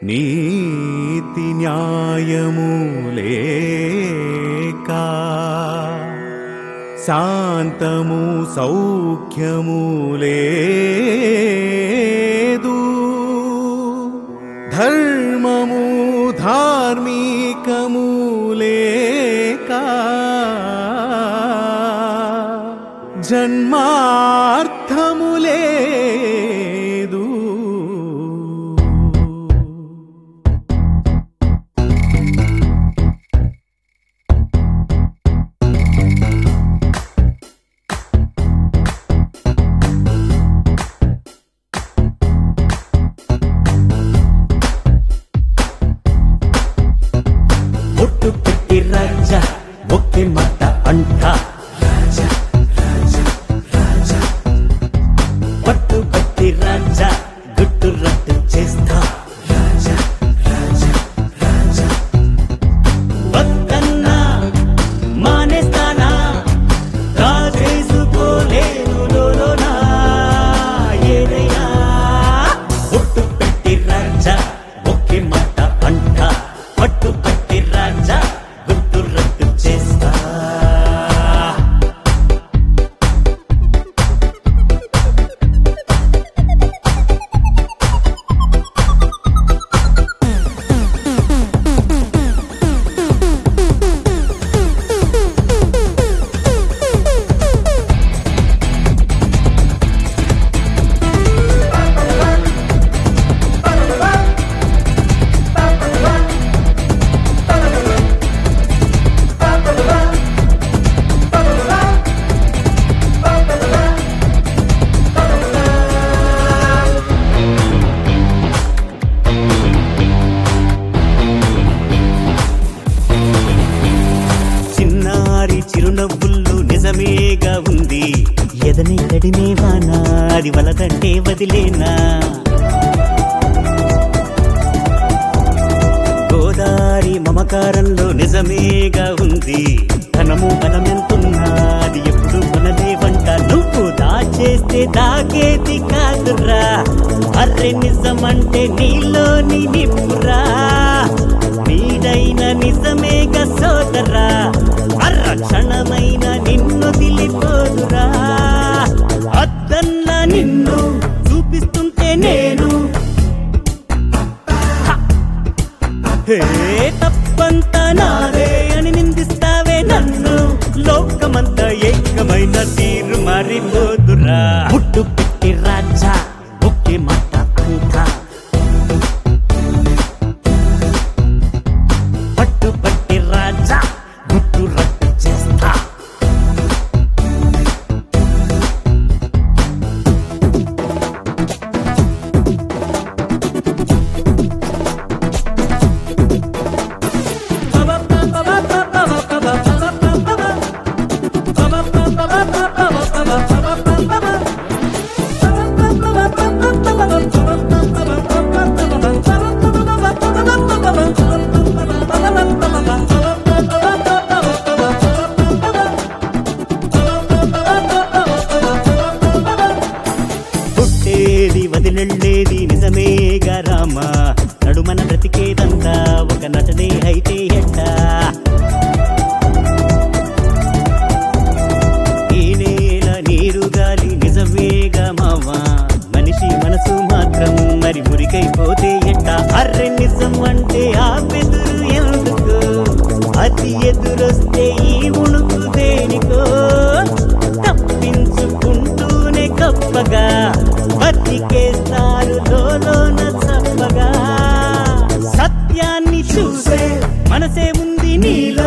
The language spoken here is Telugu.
నీతి న్యాయము లేక శాంతము సౌఖ్యము లేదు ధర్మము ధార్మికము లేక జన్మార్థము లేదు ఒట్టు పెట్టి రాజా ఒకే మాట అంట పట్టు పట్టి రాజా గుట్టు రట్టు చేస్తా వద్దన్నా మానేస్తానా రాజేసుకోలేను లోలోనా ఏదైనా ఒట్టు పెట్టి రాజా ఒకే మాట అంట పట్టు పట్టి రాజా గుట్టు రట్టు చేస్తా చిన్నారి చిరునవ్వుల్లో నిజమేగా ఉంది ఎదని కడిమేవానా అది వలదంటే వదిలేనా గోదారి మమకారంలో నిజమేగా ఉంది ధనము బలమెంతున్నా అది ఎప్పుడు మనలేవంట నువ్వు దాచేస్తే దాగేది కాదురా అర్రె నిజమంటే నీలోని నిప్పురా నీడైన నిజమేగా సోదరా అర్ర క్షణమైన నిన్ను దిలిపోదురా అద్దన్న నిన్ను చూపిస్తుంటే నేను హే తప్పంతా నాదే అని నిందిస్తావే నన్ను లోకమంతా ఏకమైన తీరు మారిపోదురా పుట్టు పెట్టి రాజా ఒకే మాట అంతా పట్టు పట్టి రాజా గుట్టు రట్టు చేస్తా పుట్టేది వదిలెళ్ళేది నిజమేగా రామా నడుమన బ్రతికేదంతా ఒక నటనే అయితే ఎట్ట ఈ నేల నీరు గాలి నిజమేగా మావా మనిషి మనసు మాత్రం మరి మురికైపోతే ఎట్ట అర్రె నిజం అంటే ఆ బెదురు ఎందుకు అతి ఎదురొస్తే ఈ ఉణుకు దేనికో తప్పించుకుంటూనే గొప్పగా బతికేస్తారు లోన చప్పగా సత్యాన్ని చూసే మనసే ఉంది నీలో